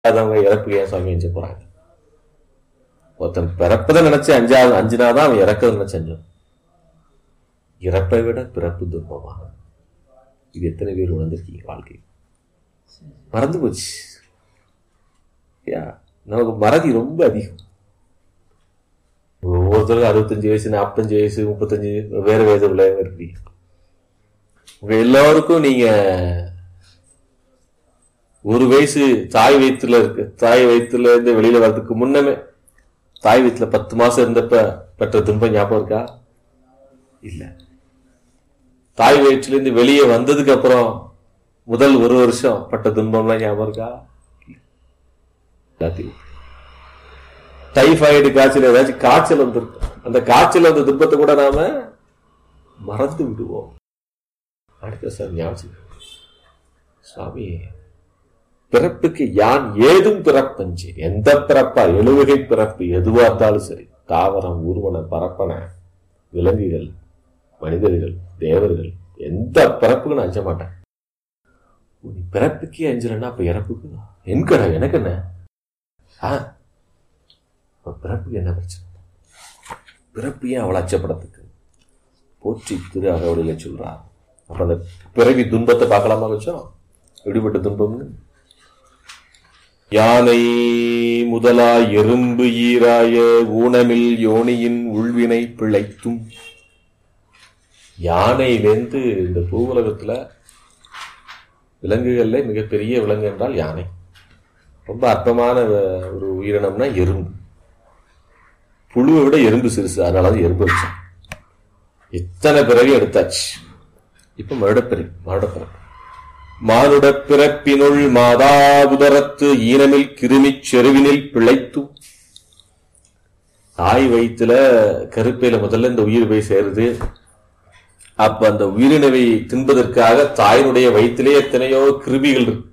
அதவங்க இறப்பு ஏன் சுவாமி அஞ்ச போறாங்க ஒருத்தன் பிறப்பதை நினைச்சு அஞ்சாவது அஞ்சினாதான் அவன் இறக்கதை நினைச்சு அஞ்சும் இறப்பை விட பிறப்பு துன்பமா இது எத்தனை பேர் உணர்ந்திருக்கீங்க வாழ்க்கை மறந்து போச்சு யா நமக்கு மறதி ரொம்ப அதிகம் ஒவ்வொருத்தருக்கும் அறுபத்தஞ்சு வயசு நாற்பத்தஞ்சு வயசு முப்பத்தஞ்சு வேற வேத விளையாங்க இருக்கீங்க உங்க எல்லாருக்கும் நீங்க ஒரு வயசு தாய் வயிற்றுல இருக்கு தாய் வயிற்றுல இருந்து வெளியில வர்றதுக்கு முன்னமே தாய் வயிற்றுல பத்து மாசம் இருந்தப்ப பெற்ற துன்பம் ஞாபகம் இருக்கா இல்ல தாய் வயிற்றுல இருந்து வெளியே வந்ததுக்கு அப்புறம் முதல் ஒரு வருஷம் பட்ட துன்பம்லாம் ஞாபகம் இருக்கா எல்லாத்தையும் டைஃபாய்டு காய்ச்சல் ஏதாச்சும் காய்ச்சல் வந்திருக்கும் அந்த காய்ச்சல் வந்த துன்பத்தை கூட நாம மறந்து விடுவோம் அடுத்த சார் ஞாபகம் சுவாமி பிறப்புக்கு யான் ஏதும் பிறப்பஞ்சு எந்த பிறப்பா எழுவகை பிறப்பு எதுவா இருந்தாலும் சரி தாவரம் ஊர்வன பரப்பன விலங்குகள் மனிதர்கள் தேவர்கள் எந்த பிறப்புக்கும் நான் அஞ்ச மாட்டேன் நீ பிறப்புக்கே அஞ்சலன்னா அப்ப இறப்புக்கு என்கடா எனக்கு என்ன ஆ அப்ப பிறப்புக்கு என்ன பிரச்சனை பிறப்பு ஏன் அவளை அச்சப்படத்துக்கு போற்றி திரு அகவலில சொல்றா அப்ப அந்த பிறவி துன்பத்தை பார்க்கலாமா வச்சோம் எப்படிப்பட்ட துன்பம்னு யானை முதலா எறும்பு ஈராய ஊனமில் யோனியின் உள்வினை பிழைத்தும் யானையிலேருந்து இந்த பூவுலகத்துல விலங்குகள்ல மிகப்பெரிய விலங்கு என்றால் யானை ரொம்ப அற்பமான அஹ், ஒரு உயிரினம்னா எறும்பு புழுவை விட எறும்பு சிறுசு அதனால அது எறும்பு வச்சான் இத்தனை பிறவி எடுத்தாச்சு இப்ப மறுடப்பிறவி மறுடப்பிறப்பு மானுட பிறப்பினுள் மாதாபுதரத்து ஈனமில் கிருமிச் செருவினில் பிழைத்தும் தாய் வயிற்றுல கருப்பையில முதல்ல இந்த உயிர் போய் சேருது அப்ப அந்த உயிரினவை தின்பதற்காக தாயினுடைய வயிற்றிலே எத்தனையோ கிருமிகள் இருக்கு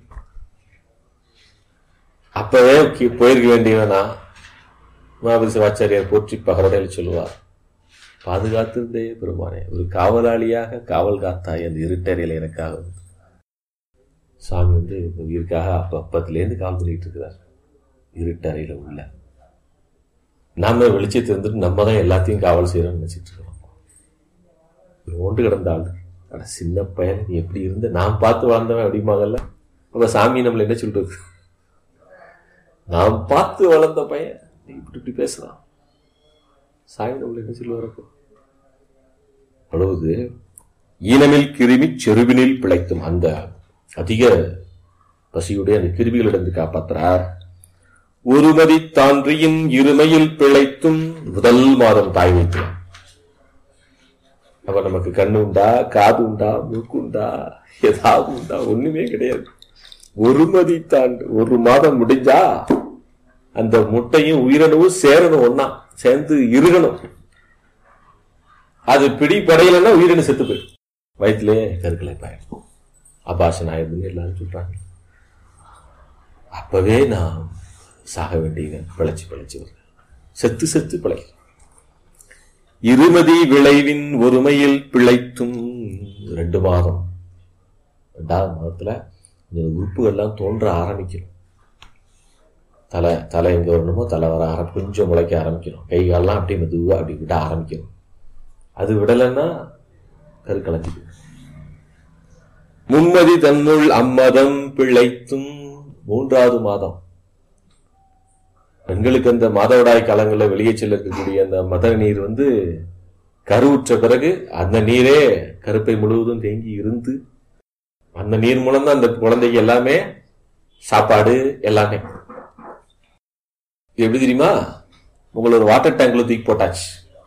அப்பவே கி- போயிருக்க வேண்டியவனா மகாபதி சிவாச்சாரியார் போற்றி பகரடையில் சொல்லுவார் பாதுகாத்திருந்தே பெருமானே ஒரு காவலாளியாக காவல் காத்தாய் அந்த இருட்டறையில் எனக்காக வந்து சாமி வந்து இந்த உயிருக்காக அப்ப அப்பத்திலேருந்து கால் பண்ணிட்டு இருக்கிறார் இருட்டறையில உள்ள நாம வெளிச்சத்தை இருந்துட்டு நம்ம தான் எல்லாத்தையும் காவல் செய்யறோம்னு நினைச்சிட்டு இருக்கோம் ஓண்டு கிடந்த ஆள் அட சின்ன பையன் நீ எப்படி இருந்த நான் பார்த்து வாழ்ந்தவன் அப்படிம்பாங்கல்ல அப்ப சாமி நம்மள என்ன சொல்றது நான் பார்த்து வளர்ந்த பையன் நீ இப்படி இப்படி பேசலாம் சாமி நம்மள என்ன சொல்லுவாரப்போ அழுவது ஈனமில் கிருமி செருவினில் பிழைத்தும் அந்த அதிக பசியுடைய அந்த கிருமிகளிடந்து காப்பாற்றுறார் ஒருமதி தான்றியின் இருமையில் பிழைத்தும் முதல் மாதம் தாய் வைக்கலாம் அப்ப நமக்கு கண்ணு உண்டா காது உண்டா மூக்கு உண்டா ஏதாவது உண்டா ஒண்ணுமே கிடையாது ஒருமதி தாண்டு ஒரு மாதம் முடிஞ்சா அந்த முட்டையும் உயிரணுவும் சேரணும் ஒண்ணா சேர்ந்து இருகணும் அது பிடிப்படையலைன்னா உயிரணு செத்து போயிடும் வயிற்றுலே கருக்களை பாயிடும் அபாஷன் ஆயிடுதுன்னு எல்லாரும் சொல்றாங்க அப்பவே நான் சாக வேண்டியவன் பிழைச்சு பிழைச்சு வருவேன் செத்து செத்து பிழைக்கிறேன் இருமதி விளைவின் ஒருமையில் பிழைத்தும் ரெண்டு மாதம் ரெண்டாவது மாதத்துல இந்த உறுப்புகள்லாம் தோன்ற ஆரம்பிக்கணும் தலை தலை எங்க வரணுமோ தலை வர ஆரம் கொஞ்சம் முளைக்க ஆரம்பிக்கணும் கை காலெல்லாம் அப்படியே மெதுவா அப்படி விட ஆரம்பிக்கணும் அது விடலைன்னா கருக்கலைஞ்சு போயிடும். மும்மதி தன்னுள் அம்மதம் பிழைத்தும் மூன்றாவது மாதம் பெண்களுக்கு அந்த மாதவிடாய் காலங்களில் வெளியே செல்ல இருக்கக்கூடிய அந்த மத நீர் வந்து கருவுற்ற பிறகு அந்த நீரே கருப்பை முழுவதும் தேங்கி இருந்து அந்த நீர் மூலம் தான் அந்த குழந்தைக்கு எல்லாமே சாப்பாடு எல்லாமே இது எப்படி தெரியுமா உங்களை ஒரு வாட்டர் டேங்க்ல தூக்கி போட்டாச்சு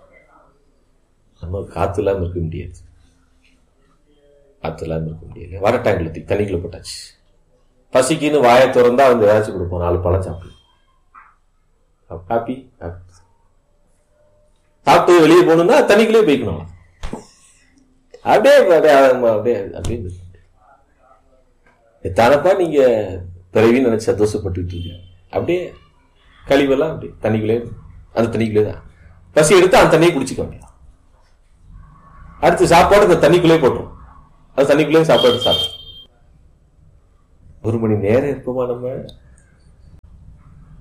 நம்ம காத்து இல்லாம இருக்க முடியாது காத்து இல்லாம இருக்க முடியாது வாட்டர் டேங்க்ல தூக்கி தண்ணிக்குள்ள போட்டாச்சு பசிக்குன்னு வாயை திறந்தா வந்து ஏதாச்சும் கொடுப்போம் நாலு பழம் சாப்பிடு காப்பி சாப்பிட்டு வெளியே போகணும்னா தண்ணிக்குள்ளே போய்க்கணும் அப்படியே அப்படியே அப்படியே அப்படியே தானப்பா நீங்க பிறவின்னு நினைச்சு சந்தோஷப்பட்டுட்டு இருக்கீங்க அப்படியே கழிவெல்லாம் அப்படியே தண்ணிக்குள்ளே அந்த தண்ணிக்குள்ளே தான் பசி எடுத்து அந்த தண்ணியை குடிச்சுக்க வேண்டியது அடுத்து சாப்பாடு அந்த தண்ணிக்குள்ளே போட்டுரும் அது தண்ணிக்குள்ளே சாப்பாடு சாப்பிடும் ஒரு மணி நேரம் இருப்போமா நம்ம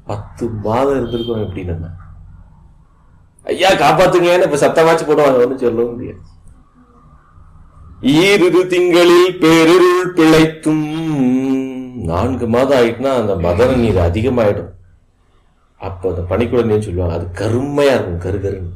பத்து மாதம் இருந்திருக்கோம் எப்படி நம்ம ஐயா காப்பாத்துங்கன்னு இப்ப சத்தமாச்சு போடுவாங்க ஒன்றும் சொல்லவும் முடியாது ஈரிரு திங்களில் பேரிருள் பிழைத்தும் நான்கு மாதம் ஆயிட்டுனா அந்த மதன நீர் அதிகமாயிடும் அப்ப அந்த பனிக்குழந்தைன்னு சொல்லுவாங்க அது கருமையா இருக்கும் கருகருன்னு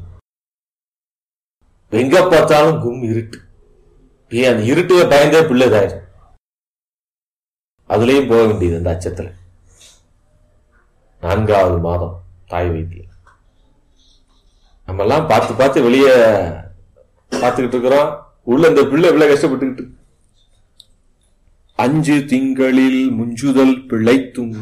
எங்க பார்த்தாலும் கும் இருட்டு ஏன் அந்த இருட்டுல பயந்தே பிள்ளைதாயிரும் அதுலயும் போக வேண்டியது அந்த அச்சத்துல நான்காவது மாதம் தாய் வைத்தியம் நம்ம எல்லாம் பார்த்து பார்த்து வெளியே பார்த்துக்கிட்டு இருக்கிறோம் உள்ள இந்த பிள்ளை இவ்வளவு கஷ்டப்பட்டுக்கிட்டு அஞ்சு திங்களில் முஞ்சுதல் பிழைத்தும்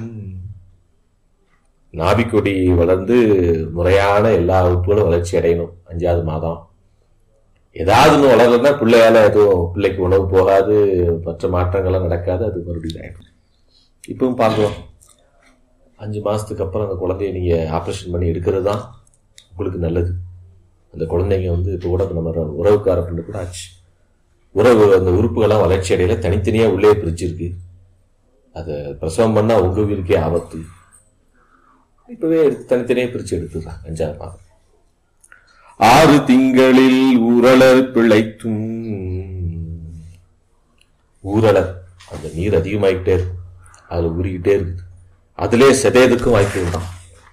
நாபிக்கொடி வளர்ந்து முறையான எல்லா உறுப்புகளும் வளர்ச்சி அடையணும் அஞ்சாவது மாதம் ஏதாவது ஒன்று வளரலன்னா பிள்ளையால எதுவும் பிள்ளைக்கு உணவு போகாது மற்ற மாற்றங்கள்லாம் நடக்காது அது மறுபடியும் ஆயிடும் இப்பவும் பார்க்கலாம் அஞ்சு மாசத்துக்கு அப்புறம் அந்த குழந்தைய நீங்க ஆப்ரேஷன் பண்ணி எடுக்கிறது தான் உங்களுக்கு நல்லது அந்த குழந்தைங்க வந்து இப்போ கூட நம்ம உறவுக்கார பண்ணு கூட ஆச்சு உறவு அந்த உறுப்புகள்லாம் வளர்ச்சி அடையில தனித்தனியா உள்ளே பிரிச்சிருக்கு அதை பிரசவம் பண்ணா உங்க உயிருக்கே ஆபத்து இப்பவே எடுத்து தனித்தனியா பிரிச்சு எடுத்துடுறாங்க அஞ்சாவது மாதம் ஆறு திங்களில் ஊரலர் பிழைத்தும் ஊரலர் அந்த நீர் அதிகமாயிட்டே இருக்கும் அதுல ஊறிக்கிட்டே இருக்குது அதிலே செதையதுக்கும் வாய்ப்பு உண்டாம்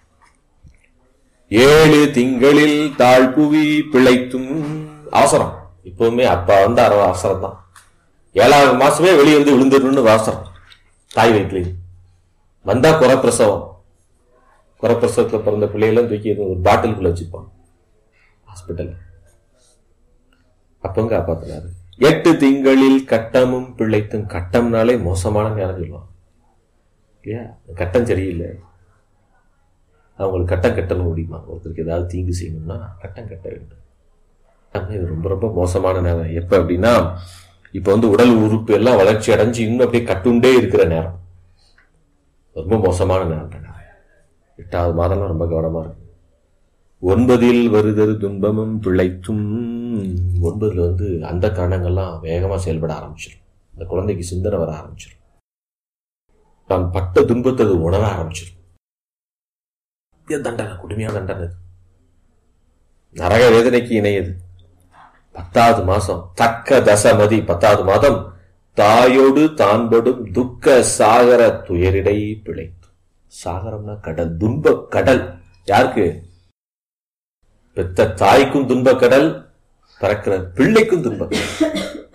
ஏழு திங்களில் தாழ்புவி பிழைத்தும் அவசரம் இப்பவுமே அப்பா வந்து அரை அவசரம் தான் ஏழாவது மாசமே வெளியே வந்து விழுந்துடணும்னு அவசரம் தாய் வயிற்றுல வந்தா குறப்பிரசவம் குறப்பிரசவத்துல பிறந்த பிள்ளைகளும் தூக்கி ஒரு பாட்டிலுக்குள்ள வச்சுப்பான் ஹாஸ்பிட்டல் அப்பங்க காப்பாத்தினாரு எட்டு திங்களில் கட்டமும் பிழைத்தும் கட்டம்னாலே மோசமான நேரம் சொல்லுவான் இல்லையா கட்டம் சரியில்லை அவங்களுக்கு கட்டம் கட்டணும் முடியுமா ஒருத்தருக்கு ஏதாவது தீங்கு செய்யணும்னா கட்டம் கட்ட வேண்டும் ஆனா இது ரொம்ப ரொம்ப மோசமான நேரம் எப்ப அப்படின்னா இப்ப வந்து உடல் உறுப்பு எல்லாம் வளர்ச்சி அடைஞ்சு இன்னும் அப்படியே கட்டுண்டே இருக்கிற நேரம் ரொம்ப மோசமான நேரம் தான் எட்டாவது மாதம்லாம் ரொம்ப கவனமா இருக்கு ஒன்பதில் வருதல் துன்பமும் பிழைத்தும் ஒன்பதுல வந்து அந்த காரணங்கள்லாம் வேகமா செயல்பட ஆரம்பிச்சிடும் இந்த குழந்தைக்கு சிந்தனை வர ஆரம்பிச்சிடும் தான் பட்ட துன்பத்தை அது உணர ஆரம்பிச்சிடும் இது தண்டனை கொடுமையான தண்டனை இது. நரக வேதனைக்கு இணையது பத்தாவது மாசம் தக்க தசமதி பத்தாவது மாதம் தாயோடு தான்படும் துக்க சாகர துயரிடை பிழைத்து சாகரம்னா கடல் துன்ப கடல் யாருக்கு பெத்த தாய்க்கும் துன்ப கடல் பிறக்கிற பிள்ளைக்கும் துன்ப கடல்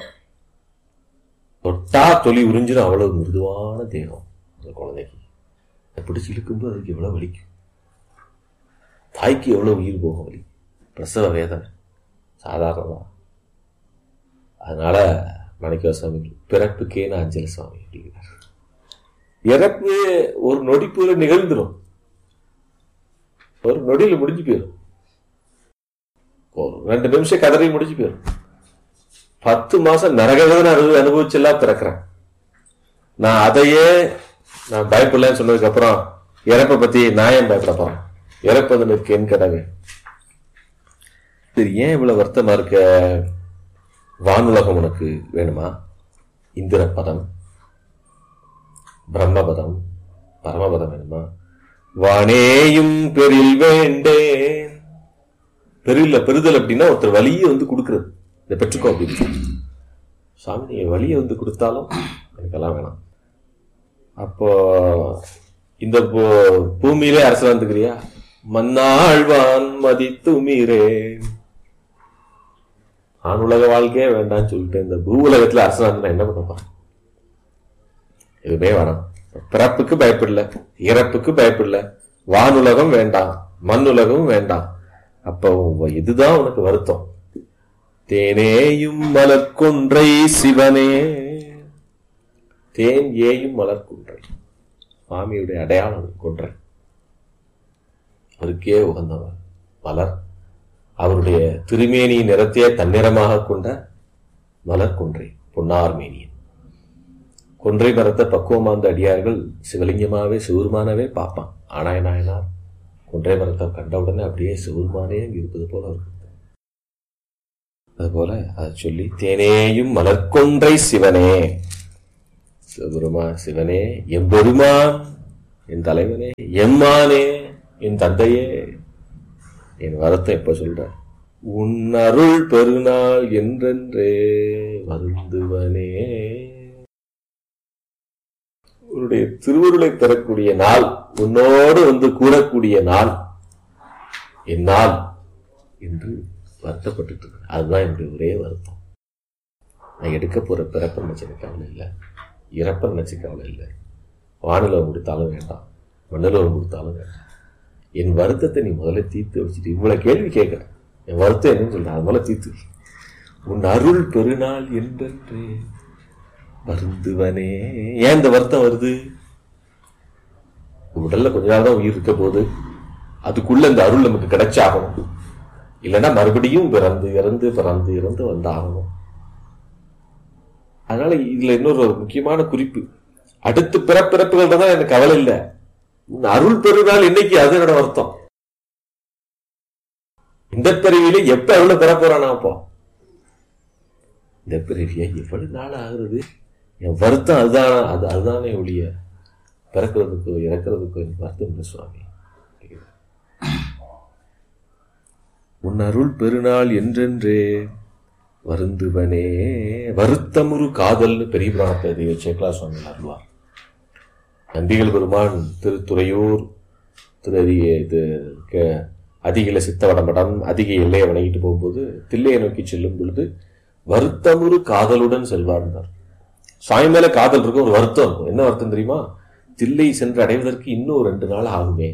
தொட்டா தொலி உறிஞ்சிடும் அவ்வளவு மிருதுவான தேகம் அந்த குழந்தைக்கு அதை பிடிச்சு இழுக்கும்போது அதுக்கு எவ்வளவு வலிக்கும் தாய்க்கு எவ்வளவு உயிர் போகும் வலி பிரசவ வேதனை சாதாரணமா அதனால மணிக்கா சுவாமி பிறப்புக்கே நான் அஞ்சலி சுவாமி அப்படிங்கிறார் இறப்பு ஒரு நொடிப்புல நிகழ்ந்துடும் ஒரு நொடியில முடிஞ்சு போயிடும் ஒரு ரெண்டு நிமிஷம் கதறி முடிஞ்சு போயிடும் பத்து மாசம் நரகவேதனை அனுபவி அனுபவிச்செல்லாம் பிறக்கிறேன் நான் அதையே நான் பயப்படலன்னு சொன்னதுக்கு அப்புறம் இறப்பை பத்தி நான் ஏன் பயப்பட போறேன் இறப்பது நிற்கு என் கடவை சரி ஏன் இவ்வளவு வருத்தமா இருக்க வானுலகம் உனக்கு வேணுமா இந்திர பதம் பிரம்மபதம் பரமபதம் வேணுமா வானேயும் பெரில் வேண்டேன் பெரில்ல பெறுதல் அப்படின்னா ஒருத்தர் வழியை வந்து கொடுக்கறது இதை பெற்றுக்கோ அப்படின்னு சாமி நீங்க வழியை வந்து கொடுத்தாலும் எனக்கெல்லாம் வேணாம் அப்போ இந்த பூ- பூமியிலே அரசு வந்துக்கிறியா மன்னாழ்வான் மதித்துமீரேன் ஆணுலக வாழ்க்கையே வேண்டாம்னு சொல்லிட்டு இந்த பூ உலகத்துல அரசாங்கம் என்ன பண்ணப்பா எதுவுமே வேணாம் பிறப்புக்கு பயப்படல இறப்புக்கு பயப்படல வானுலகம் வேண்டாம் மண்ணுலகம் வேண்டாம் அப்போ இதுதான் உனக்கு வருத்தம் தேனேயும் மலர்கொன்றை சிவனே தேன் ஏயும் மலர்கொன்றை சுவாமியுடைய அடையாளம் கொன்றை அவருக்கே உகந்தவர் மலர் அவருடைய திருமேனி நிறத்தையே தன்னிறமாக கொண்ட மலர் கொன்றை பொன்னார் மேனியன் கொன்றை மரத்தை பக்குவமா அந்த அடியார்கள் சிவலிங்கமாவே சிவருமானவே பார்ப்பான் ஆனாய நாயனார் கொன்றை மரத்தை கண்ட உடனே அப்படியே சிவருமானே அங்க இருப்பது போல இருக்கும் அதுபோல அதை சொல்லி தேனேயும் மலர்கொன்றை சிவனே சிவபெருமா சிவனே எம்பெருமான் என் தலைவனே எம்மானே என் தந்தையே என் வரத்தை எப்ப சொல்ற உன் அருள் பெருநாள் என்றென்றே வருந்துவனே உன்னுடைய திருவருளை பெறக்கூடிய நாள் உன்னோடு வந்து கூடக்கூடிய நாள் என் நாள் என்று வருத்தப்பட்டு இருக்கேன் அதுதான் என்னுடைய ஒரே வருத்தம் நான் எடுக்க போற பிறப்பை நினைச்சு எனக்கு கவலை இல்லை இறப்பை நினைச்சு கவலை இல்லை வானிலவன் கொடுத்தாலும் வேண்டாம் மண்ணிலவன் கொடுத்தாலும் வேண்டாம் என் வருத்தத்தை நீ முதல்ல தீர்த்து வச்சுட்டு இவ்வளவு கேள்வி கேட்கிறேன் என் வருத்தம் என்னன்னு சொல்றேன் அது முதல்ல தீர்த்து வை. உன் அருள் பெருநாள் என்றென்று வருந்துவனே ஏன் இந்த வருத்தம் வருது உடல்ல கொஞ்ச நாள் தான் உயிர் இருக்க போகுது அதுக்குள்ள இந்த அருள் நமக்கு கிடைச்சாகணும் இல்லைன்னா மறுபடியும் பிறந்து இறந்து பிறந்து இறந்து வந்தாகணும் அதனால இதுல இன்னொரு ஒரு முக்கியமான குறிப்பு அடுத்து பிறப்பிறப்புகள் தான் எனக்கு கவலை இல்லை உன் அருள் பெருநாள் இன்னைக்கு அது என்னோட வருத்தம் இந்த பிறவியில எப்ப அருளை பெற போறானா அப்போ இந்த பிறவியா எவ்வளவு நாள் ஆகுறது என் வருத்தம் அதுதான் அது அதுதானே ஒழிய பிறக்கிறதுக்கோ இறக்கிறதுக்கோ எனக்கு வருத்தம் இல்லை சுவாமி உன் அருள் பெருநாள் என்றென்றே வருந்துவனே வருத்தமுறு காதல்னு பெரிய புராணத்தை எழுதி சேக்கலா சுவாமி அருள்வார் நம்பிகள் பெருமான் திருத்துறையூர் திரு அதிக இது க- அதிகில சித்தவடமடம் அதிக எல்லையை வணங்கிட்டு போகும்போது தில்லையை நோக்கி செல்லும் பொழுது வருத்தமுறு காதலுடன் செல்வார்ந்தார் சாமி மேல காதல் இருக்கும் ஒரு வருத்தம் இருக்கும் என்ன வருத்தம் தெரியுமா தில்லை சென்று அடைவதற்கு இன்னும் ஒரு ரெண்டு நாள் ஆகுமே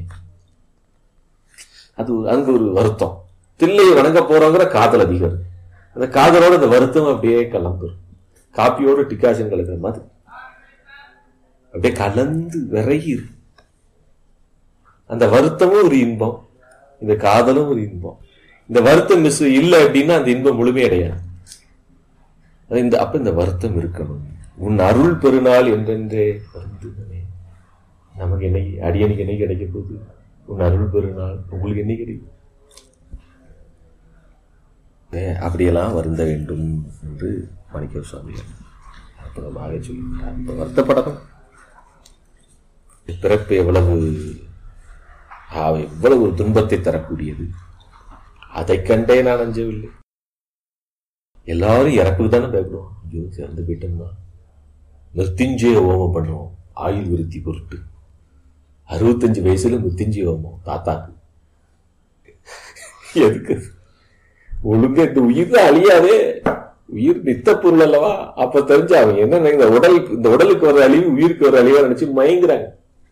அது ஒரு- அங்க ஒரு வருத்தம் தில்லையை வணங்க போறோங்கிற காதல் அதிகம் இருக்கு. அந்த காதலோட அந்த வருத்தம் அப்படியே கலந்துரும் காப்பியோட டிகாஷன் கலக்கிற மாதிரி அப்படியே கலந்து விறகி இருக்கு. அந்த வருத்தமும் ஒரு இன்பம் இந்த காதலும் ஒரு இன்பம் இந்த வருத்தம் மிஸ் இல்லை அப்படின்னா அந்த இன்பம் முழுமையடையாது அது இந்த அப்ப இந்த வருத்தம் இருக்கணும் உன் அருள் பெருநாள் என்றென்றே வருந்துவனே நமக்கு என்னைக்கு அடியனுக்கு என்னைக்கு கிடைக்க போகுது உன் அருள் பெருநாள் உங்களுக்கு என்னைக்கு கிடைக்கும் ஏ, அப்படியெல்லாம் வருந்த வேண்டும் என்று மாணிக்க சுவாமிகள் அற்புதமாக சொல்லிவிட்டார் இப்ப வருத்தப்படணும் பிறப்பு எவ்வளவு ஆ, எவ்வளவு ஒரு துன்பத்தை தரக்கூடியது அதைக் கண்டே நான் அஞ்சவில்லை எல்லாரும் இறப்புக்கு தானே பயப்படுவோம் ஐயோ சிறந்து போயிட்டோம்னா மிருத்யுஞ்சய ஹோமம் பண்ணுவோம் ஆயுள் விருத்தி பொருட்டு அறுபத்தஞ்சு வயசுல மிருத்யுஞ்சய ஹோமம் தாத்தாக்கு எதுக்கு ஒழுங்கா இந்த உயிர் தான் அழியாதே உயிர் நித்த பொருள் அல்லவா அப்ப தெரிஞ்சு அவங்க என்ன நினைக்கிற உடல் இந்த உடலுக்கு ஒரு அழிவு உயிருக்கு ஒரு அழிவா நினைச்சு மயங்குறாங்க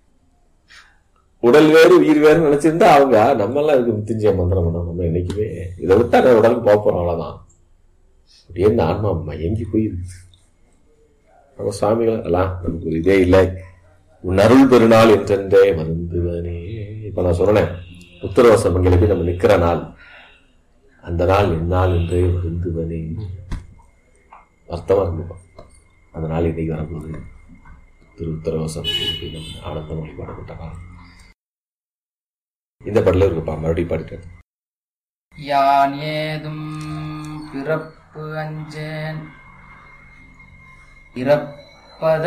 உடல் வேறு உயிர் வேறு நினைச்சிருந்தா அவங்க நம்ம எல்லாம் இதுக்கு மிருத்யுஞ்சய மந்திரம் பண்ணோம் நம்ம என்னைக்குமே இதை விட்டா நான் உடலுக்கு போக போறோம் அவ்வளவுதான் அப்படியே இந்த ஆன்மா மயங்கி போயிருக்கு நம்ம சுவாமிகள் எல்லாம் நமக்கு ஒரு இதே இல்லை உன் அருள் பெருநாள் என்றென்றே வருந்துவனே இப்ப நான் சொன்னேன் உத்தரவாச பங்களுக்கு நம்ம நிக்கிற நாள் அந்த நாள் எந்நாள் என்றே வருந்துவனே வருத்தமா இருந்துப்போம் அந்த நாள் இன்னைக்கு வரும்போது திரு உத்தரவாசம் நம்ம ஆனந்தம் வழிபாடுபட்ட நாள் இந்த பாடல இருக்குப்பா மறுபடியும் பாடிட்டேன் யான் ஏதும் பிறப்பு அஞ்சேன் இறப்பத